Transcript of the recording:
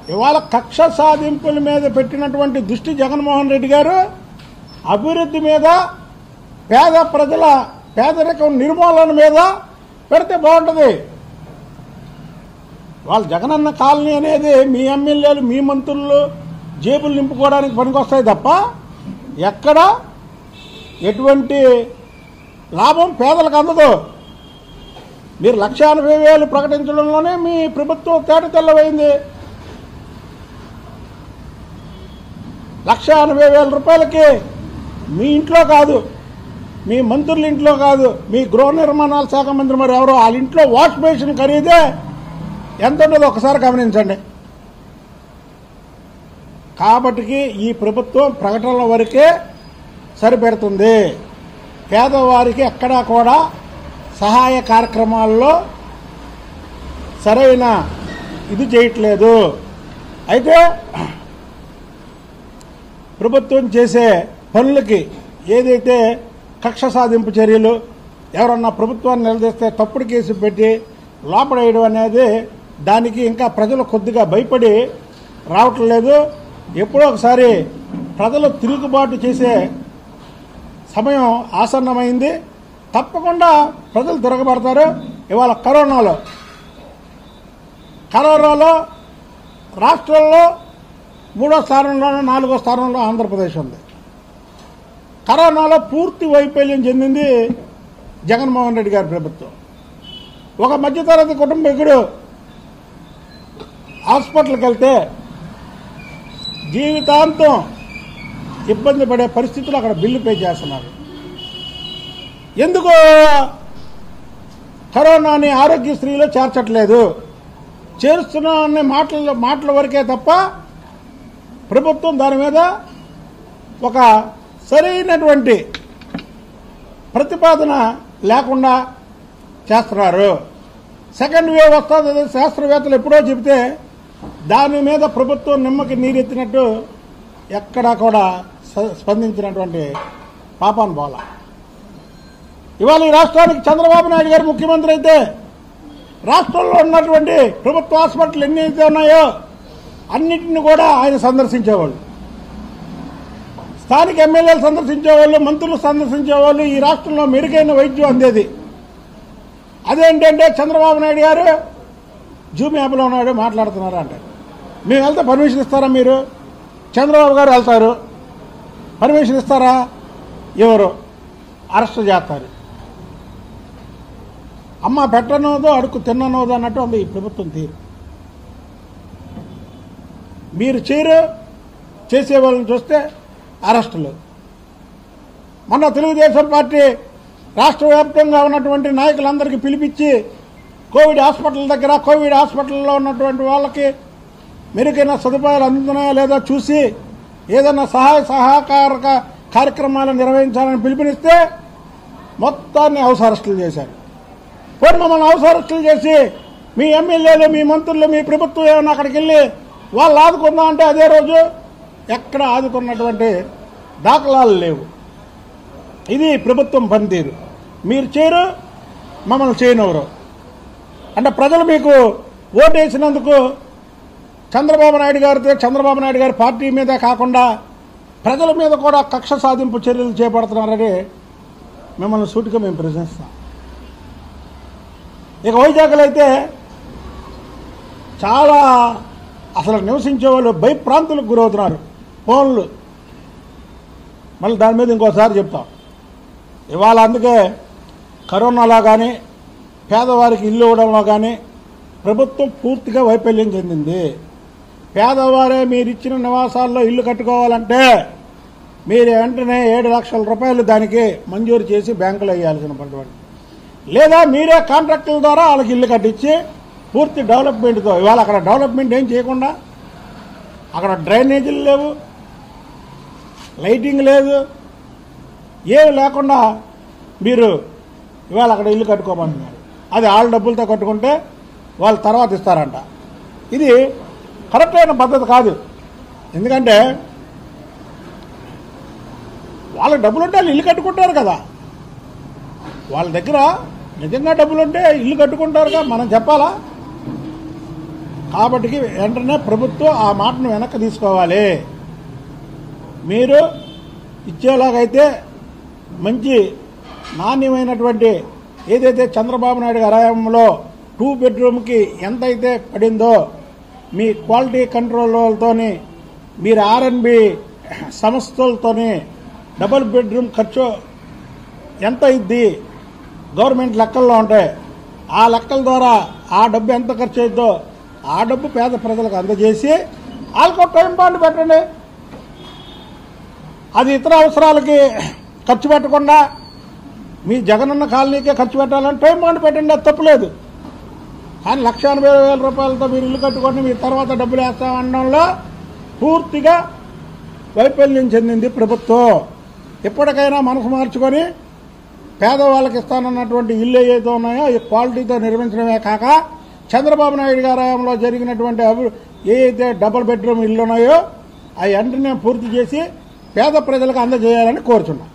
ఇవాళ కక్ష సాధింపుల మీద పెట్టినటువంటి దృష్టి జగన్మోహన్ రెడ్డి గారు అభివృద్ధి మీద పేద ప్రజల పేదరికం నిర్మూలన మీద పెడితే బాగుంటుంది వాళ్ళ జగనన్న కాలనీ అనేది మీ ఎమ్మెల్యేలు మీ మంత్రులు జేబులు నింపుకోవడానికి పనికొస్తాయి తప్ప ఎక్కడ ఎటువంటి లాభం పేదలకు అందదు మీరు లక్ష ఎనభై వేలు ప్రకటించడంలోనే మీ ప్రభుత్వం తేట తెల్లవైంది లక్ష ఎనభై వేల రూపాయలకి మీ ఇంట్లో కాదు మీ మంత్రుల ఇంట్లో కాదు మీ గృహ నిర్మాణాల శాఖ మంత్రి మరి ఎవరో వాళ్ళ ఇంట్లో వాష్ బేసిన్ ఖరీదే ఎంత ఉంటుందో ఒకసారి గమనించండి కాబట్టికి ఈ ప్రభుత్వం ప్రకటనల వరకే సరిపెడుతుంది పేదవారికి ఎక్కడా కూడా సహాయ కార్యక్రమాల్లో సరైన ఇది చేయట్లేదు అయితే ప్రభుత్వం చేసే పనులకి ఏదైతే కక్ష సాధింపు చర్యలు ఎవరన్నా ప్రభుత్వాన్ని నిలదీస్తే తప్పుడు కేసు పెట్టి లోపడేయడం అనేది దానికి ఇంకా ప్రజలు కొద్దిగా భయపడి రావటం లేదు ఎప్పుడో ఒకసారి ప్రజలు తిరుగుబాటు చేసే సమయం ఆసన్నమైంది తప్పకుండా ప్రజలు తిరగబడతారు ఇవాళ కరోనాలో కరోనాలో రాష్ట్రంలో మూడో స్థానంలోనూ నాలుగో స్థానంలో ఆంధ్రప్రదేశ్ ఉంది కరోనాలో పూర్తి వైఫల్యం చెందింది జగన్మోహన్ రెడ్డి గారి ప్రభుత్వం ఒక మధ్యతరగతి కుటుంబీకుడు హాస్పిటల్కి వెళ్తే జీవితాంతం ఇబ్బంది పడే పరిస్థితులు అక్కడ బిల్లు పే చేస్తున్నారు ఎందుకు కరోనాని ఆరోగ్యశ్రీలో చేర్చట్లేదు చేరుస్తున్న మాటల మాటల వరకే తప్ప ప్రభుత్వం దాని మీద ఒక సరైనటువంటి ప్రతిపాదన లేకుండా చేస్తున్నారు సెకండ్ వేవ్ వస్తుంది శాస్త్రవేత్తలు ఎప్పుడో చెబితే దాని మీద ప్రభుత్వం నిమ్మకి నీరెత్తినట్టు ఎక్కడా కూడా స- స్పందించినటువంటి పాపాన్ బోల ఇవాళ ఈ రాష్ట్రానికి చంద్రబాబు నాయుడు గారు ముఖ్యమంత్రి అయితే రాష్ట్రంలో ఉన్నటువంటి ప్రభుత్వ హాస్పిటల్ ఎన్ని అయితే ఉన్నాయో అన్నిటిని కూడా ఆయన సందర్శించేవాళ్ళు స్థానిక ఎమ్మెల్యేలు సందర్శించేవాళ్ళు మంత్రులు సందర్శించేవాళ్ళు ఈ రాష్ట్రంలో మెరుగైన వైద్యం అందేది అదేంటంటే చంద్రబాబు నాయుడు గారు జూమ్ యాప్లో ఉన్నాడు మాట్లాడుతున్నారు అంటారు మేము వెళ్తే పర్మిషన్ ఇస్తారా మీరు చంద్రబాబు గారు వెళ్తారు పర్మిషన్ ఇస్తారా ఎవరు అరెస్ట్ చేస్తారు అమ్మ పెట్టనోదో అడుగు తిన్ననోదో అన్నట్టు ఉంది ఈ ప్రభుత్వం తీరు మీరు చేయరు చేసే వాళ్ళని చూస్తే అరెస్టులు మొన్న తెలుగుదేశం పార్టీ రాష్ట్ర వ్యాప్తంగా ఉన్నటువంటి నాయకులందరికీ పిలిపించి కోవిడ్ హాస్పిటల్ దగ్గర కోవిడ్ హాస్పిటల్లో ఉన్నటువంటి వాళ్ళకి మెరుగైన సదుపాయాలు అందుతున్నాయా లేదా చూసి ఏదైనా సహాయ సహకారక కార్యక్రమాలు నిర్వహించాలని పిలుపునిస్తే మొత్తాన్ని హౌస్ అరెస్టులు చేశారు పోనీ మమ్మల్ని హౌస్ అరెస్టులు చేసి మీ ఎమ్మెల్యేలు మీ మంత్రులు మీ ప్రభుత్వం ఏమైనా అక్కడికి వెళ్ళి వాళ్ళు ఆదుకుందాం అంటే అదే రోజు ఎక్కడ ఆదుకున్నటువంటి దాఖలాలు లేవు ఇది ప్రభుత్వం పనితీరు మీరు చేయరు మమ్మల్ని చేయనవరు అంటే ప్రజలు మీకు ఓటు వేసినందుకు చంద్రబాబు నాయుడు గారితో చంద్రబాబు నాయుడు గారి పార్టీ మీద కాకుండా ప్రజల మీద కూడా కక్ష సాధింపు చర్యలు చేపడుతున్నారని మిమ్మల్ని సూటిగా మేము ప్రశ్నిస్తాం ఇక వైజాగ్లో అయితే చాలా అసలు నివసించే వాళ్ళు భయప్రాంతులకు గురవుతున్నారు ఫోన్లు మళ్ళీ దాని మీద ఇంకోసారి చెప్తాం ఇవాళ అందుకే కరోనాలో కానీ పేదవారికి ఇల్లు ఇవ్వడంలో కానీ ప్రభుత్వం పూర్తిగా వైఫల్యం చెందింది పేదవారే మీరు ఇచ్చిన నివాసాల్లో ఇల్లు కట్టుకోవాలంటే మీరు వెంటనే ఏడు లక్షల రూపాయలు దానికి మంజూరు చేసి బ్యాంకులో వేయాల్సిన పట్టుబడి లేదా మీరే కాంట్రాక్టుల ద్వారా వాళ్ళకి ఇల్లు కట్టించి పూర్తి డెవలప్మెంట్తో ఇవాళ అక్కడ డెవలప్మెంట్ ఏం చేయకుండా అక్కడ డ్రైనేజీలు లేవు లైటింగ్ లేదు ఏమి లేకుండా మీరు ఇవాళ అక్కడ ఇల్లు కట్టుకోమంటున్నారు అది వాళ్ళ డబ్బులతో కట్టుకుంటే వాళ్ళు తర్వాత ఇస్తారంట ఇది కరెక్ట్ అయిన పద్ధతి కాదు ఎందుకంటే వాళ్ళకి డబ్బులు ఉంటే వాళ్ళు ఇల్లు కట్టుకుంటారు కదా వాళ్ళ దగ్గర నిజంగా డబ్బులుంటే ఇల్లు కట్టుకుంటారుగా మనం చెప్పాలా కాబట్టి వెంటనే ప్రభుత్వం ఆ మాటను వెనక్కి తీసుకోవాలి మీరు ఇచ్చేలాగైతే మంచి నాణ్యమైనటువంటి ఏదైతే చంద్రబాబు నాయుడు గారి హయాంలో టూ బెడ్రూమ్కి ఎంత అయితే పడిందో మీ క్వాలిటీ కంట్రోల్తోని మీరు ఆర్ఎన్బి సంస్థలతోని డబుల్ బెడ్రూమ్ ఖర్చు ఎంత ఇద్ది గవర్నమెంట్ లెక్కల్లో ఉంటాయి ఆ లెక్కల ద్వారా ఆ డబ్బు ఎంత ఖర్చు అయిద్దో ఆ డబ్బు పేద ప్రజలకు అందజేసి వాళ్ళకు టైం బాండ్ పెట్టండి అది ఇతర అవసరాలకి ఖర్చు పెట్టకుండా మీ జగనన్న కాలనీకే ఖర్చు పెట్టాలని టైం బాండ్ పెట్టండి అది తప్పులేదు కానీ లక్ష ఎనభై వేల రూపాయలతో మీరు ఇల్లు కట్టుకొని మీ తర్వాత డబ్బులు వేస్తామనడంలో పూర్తిగా వైఫల్యం చెందింది ప్రభుత్వం ఎప్పటికైనా మనసు మార్చుకొని పేదవాళ్ళకి ఇస్తానన్నటువంటి ఇల్లు ఏదైతే ఉన్నాయో ఈ క్వాలిటీతో నిర్మించడమే కాక చంద్రబాబు నాయుడు గారి హయాంలో జరిగినటువంటి అభి ఏ అయితే డబుల్ బెడ్రూమ్ ఇల్లు ఉన్నాయో అవి వెంటనే పూర్తి చేసి పేద ప్రజలకు అందజేయాలని కోరుచున్నాం